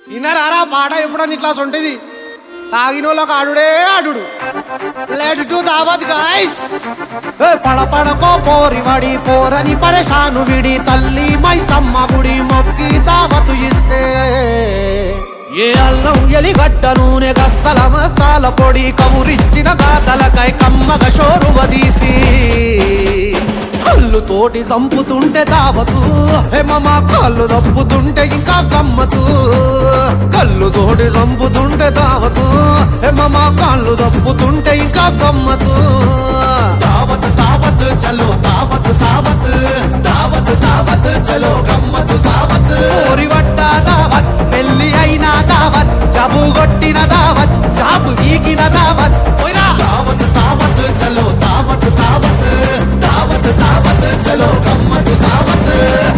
ఇన్నరారా పాట ఎప్పుడన్నా ఇట్లా ఉంటుంది తాగినోళ్ళకి ఆడుడే ఆడుడు లెట్స్ డు దావత్ గైస్ పడ పడకో పోరి వడి పోరని పరేషాను విడి తల్లి మైసమ్మ గుడి మొక్కి దావతు ఇస్తే ఏ అల్లం ఎలిగడ్డ నూనె గస్సల మసాల పొడి కవురిచ్చిన గాతలకై కమ్మగ షోరు వదీసి కళ్ళు తోటి సంపుతుంటే దావతు హే మమ కళ్ళు దప్పుతుంటే ఇంకా గమ్మతు కళ్ళు తోటి సంపుతుంటే దావతు హే మమ కాళ్ళు దప్పుతుంటే ఇంకా గమ్మతు దావత్ దావత్ చలో దావత్ దావత్ దావత్ దావత్ చలో గమ్మతు దావత్ ఊరి వట్ట దావత్ పెళ్లి అయిన దావత్ జబు కొట్టిన దావత్ జాబు వీకిన దావత్ పోయిరా దావత్ దావత్ చలో దావత్ దావత్ దావత్ దావత్ చలో గమ్మతు దావత్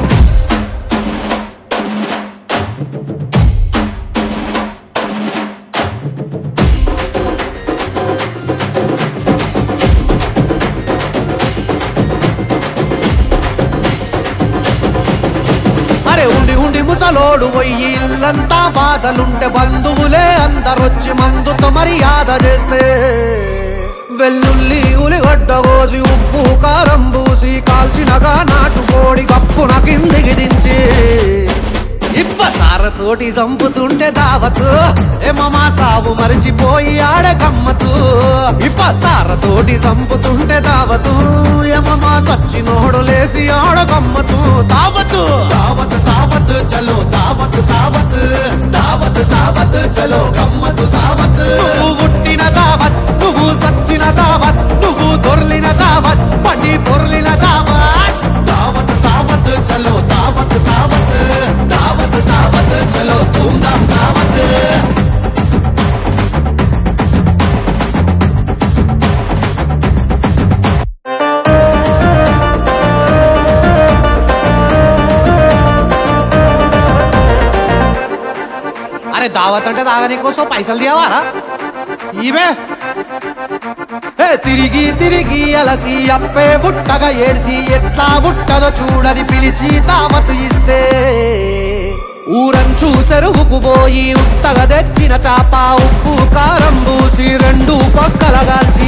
అరే ఉండి ఉండి ముసలోడు పోయి ఇల్లంతా బాధలుంటే బంధువులే అందరొచ్చి మందుతో మర్యాద చేస్తే వెల్లుల్లి ఉలిగడ్డ కోసి ఉప్పు కారం పూసి కాల్చినగా నాటుకోడి కప్పున కిందికి దించి ఇప్ప సారతోటి చంపుతుంటే దావతు ఏమమా సావు మరిచిపోయి ఆడ గమ్మతు ఇప్ప సారతోటి చంపుతుంటే దావతు ఏమమా సచ్చినోడు లేసి ఆడ గమ్మతు దావతు దావత్ దావత్ చలో దావత్ దావత్ దావత్ దావత్ చలో గమ్మతు దావత్ నువ్వు పుట్టిన దావత్ నువ్వు సచ్చిన దావత్ నువ్వు దొర్లిన దావత్ పడి పొర్లిన దావత్ దావత్ దావత్ చలో దావత్ దావత్ దావత్ దావత్ చలో ధూమ్ ధామ్ దావత్ అరే దావత్ అంటే తాగని కోసం పైసలు తీయవారా ఈమె ఏ తిరిగి తిరిగి అలసి అప్పే బుట్టగా ఏడ్చి ఎట్లా బుట్టదో చూడని పిలిచి దావతు ఇస్తే ఊరంచు చెరువుకు పోయి ఉత్తగా తెచ్చిన చాప ఉప్పు కారం పూసి రెండు పక్కల గాల్చి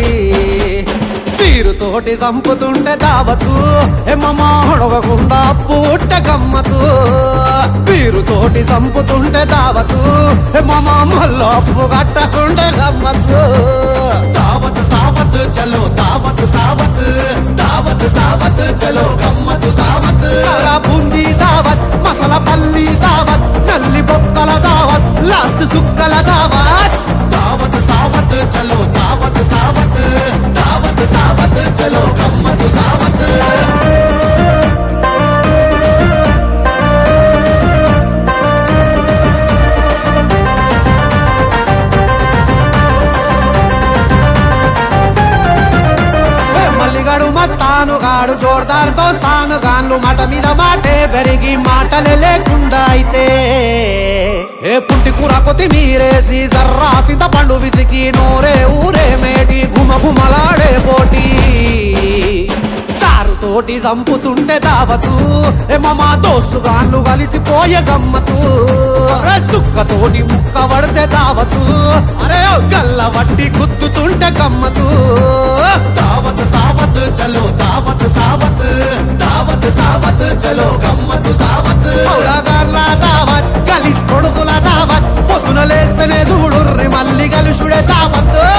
తీరుతోటి చంపుతుంటే దావతు ఎమ్మమాడవకుండా పూట గమ్మతు పీరుతోటి చంపుతుంటే దావతు ఎమ్మమ మళ్ళీ అప్పు కట్టకుంటే గమ్మతు దావత్ దావత్ చలో దావత్ దావత్ దావత్ దావత్ చలో గమ్మతు దావత్ బూందీ దావత్ మసాల పల్లి దావత్ నల్లి బొక్కల దావత్ లాస్ట్ సుక్కల దావత్ దావత్ దావత్ చలో దావత్ దావత్ దావత్ దావత్ చలో గమ్మతు దావత్ ఏ మల్లిగాడు మస్తాను గాడు జోర్దార్ దోస్తాను గాన్లు మాట మీద మాటే పెరిగి మాటలే లేకుండా అయితే ఏ పుంటి కూర కొత్తిమీరేసి జర్రా పండు విసికి నోరే ఊరే మేటి గుమ గుమలాడే పోటీ తోటి చంపుతుంటే దావతు ఏమమ్మా దోస్తు గాన్లు కలిసిపోయే గమ్మతు అరే సుక్కతోటి ముక్క పడితే దావతు అరే ఓ గల్ల వడ్డీ గుద్దుతుంటే గమ్మతు దావత్ దావత్ చలో దావత్ దావత్ దావత్ దావత్ చలో గమ్మతు దావత్ పౌడగాళ్ళ దావత్ కలిసి కొడుకుల దావత్ పొద్దున లేస్తేనే చూడుర్రి మళ్ళీ కలిసుడే దావత్